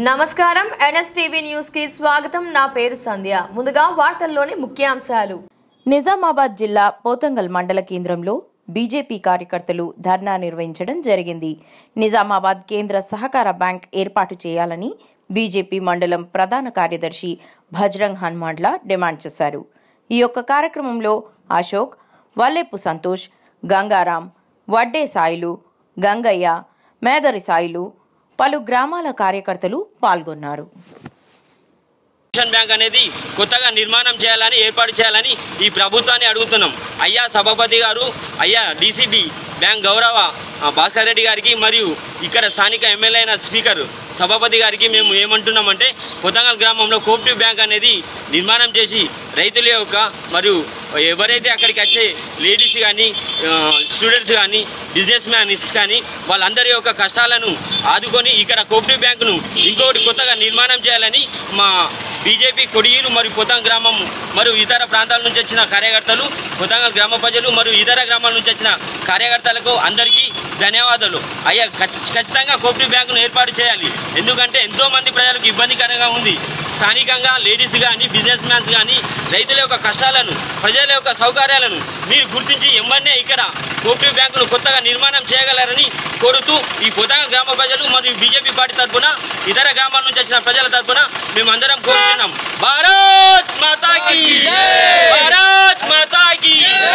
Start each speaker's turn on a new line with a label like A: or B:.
A: నమస్కారం NSTV news కి స్వాగతం నా పేరు సంధ్య ముందుగా వార్తల్లోని ముఖ్యాంశాలు
B: నిజామాబాద్ జిల్లా పోతంగల్ మండల కేంద్రంలో బీజేపీ కార్యకర్తలు ధర్నా నిర్వహించడం జరిగింది నిజామాబాద్ కేంద్ర సహకార బ్యాంక్ ఏర్పాటు చేయాలని బీజేపీ మండలం ప్రధాన కార్యదర్శి భజ్రంగ్ హనుమాన్ల డిమాండ్ చేశారు ఈ యొక్క కార్యక్రమంలో అశోక్ వల్లేపు సంతోష్ గంగారాం వడ్డే సాయిలు గంగయ్య మేదరి సాయిలు పలు గ్రామాల కార్యకర్తలు పాల్గొన్నారు
C: నేషన్ బ్యాంక్ అనేది కొత్తగా నిర్మాణం చేయాలని ఏర్పాటు చేయాలని ఈ ప్రభుత్వాన్ని అడుగుతున్నాం అయ్యా సభాపతి గారు అయ్యా డీసీబీ బ్యాంక్ గౌరవ ఆ, భాస్కర్ రెడ్డి గారికి మరియు ఇక్కడ స్థానిక ఎమ్మెల్యే అయిన స్పీకర్ సభాపతి గారికి మేము ఏమంటున్నామంటే పొతంగల్ గ్రామంలో కోఆపరేటివ్ బ్యాంక్ అనేది నిర్మాణం చేసి రైతుల యొక్క మరియు ఎవరైతే అక్కడికి వచ్చే లేడీస్ కానీ స్టూడెంట్స్ కానీ బిజినెస్ మ్యాన్స్ కానీ వాళ్ళందరి యొక్క కష్టాలను ఆదుకొని ఇక్కడ కోఆపరేటివ్ బ్యాంకును ఇంకొకటి కొత్తగా నిర్మాణం చేయాలని మా బీజేపీ కొడియూరు మరియు పొతంగ గ్రామం మరియు ఇతర ప్రాంతాల నుంచి వచ్చిన కార్యకర్తలు పొతంగ గ్రామ ప్రజలు మరియు ఇతర గ్రామాల నుంచి వచ్చిన కార్యకర్తలకు అందరికీ ధన్యవాదాలు అయ్యా ఖచ్చి- ఖచ్చితంగా కోఆపరేటివ్ బ్యాంకును ఏర్పాటు చేయాలి ఎందుకంటే ఎంతో మంది ప్రజలకు ఇబ్బందికరంగా ఉంది స్థానికంగా లేడీస్ కానీ బిజినెస్ మ్యాన్స్ కానీ రైతుల యొక్క కష్టాలను ప్రజల యొక్క సౌకర్యాలను మీరు గుర్తించి ఎమ్మన్నే ఇక్కడ కోఆపరేటివ్ బ్యాంకును కొత్తగా నిర్మాణం చేయగలరని కోరుతూ ఈ పొతంగ గ్రామ ప్రజలు మరియు బీజేపీ పార్టీ తరఫున ఇతర గ్రామాల నుంచి వచ్చిన ప్రజల తరఫున మేమందరం కోరుతున్నాం భారత్ మాతాకి భారత్ మాతాకి